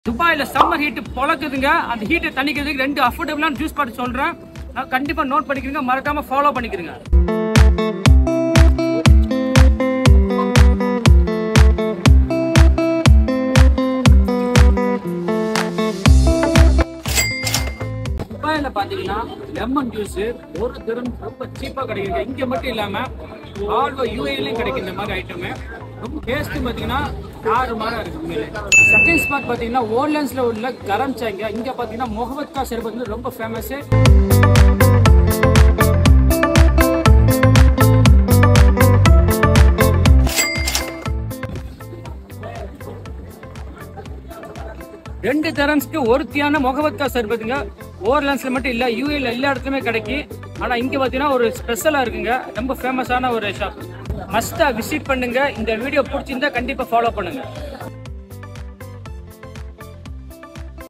துபாயில summer heat பொழக்குதுங்க அந்த ஹீட்டை தணிக்கிறதுக்கு ரெண்டு அஃபோர்டபுளான ஜூஸ் பாட்டு சொல்றேன் நான் கண்டிப்பா நோட் பண்ணிக்கிறீங்க மறக்காம ஃபாலோ பண்ணிக்கிறீங்க துபாயில பாத்தீங்கன்னா லெமன் ஜூஸ் ஒரு தினம் ரொம்ப சீப்பா கிடைக்குது இங்க மட்டும் இல்லாம ஆல்வோ யூஏலையும் கிடைக்கும் இந்த மாதிரி ஐட்டம் ரொம்ப டேஸ்ட் பாத்தீங்கன்னா ஆறு மாதிரி இருக்கு உண்மையிலே செகண்ட் ஸ்பாட் பாத்தீங்கன்னா ஓர்லன்ஸ்ல உள்ள கரம் சாய்ங்க இங்க பாத்தீங்கன்னா முகமது கா ஷெர்பத் வந்து ரொம்ப ஃபேமஸ் ரெண்டு தரன்ஸ்க்கு ஒருத்தியான முகமது கா சர்பத்துங்க ஓவர்லாண்ட்ஸ்ல மட்டும் இல்ல யூஏல எல்லா இடத்துலயுமே கிடைக்கும் ஆனா இங்க பாத்தீங்கன்னா ஒரு ஸ்பெஷலா இருக்குங்க ரொம்ப ஃபேமஸான ஒரு ஷாப் மஸ்டா விசிட் பண்ணுங்க இந்த வீடியோ பிடிச்சிருந்தா கண்டிப்பா ஃபாலோ பண்ணுங்க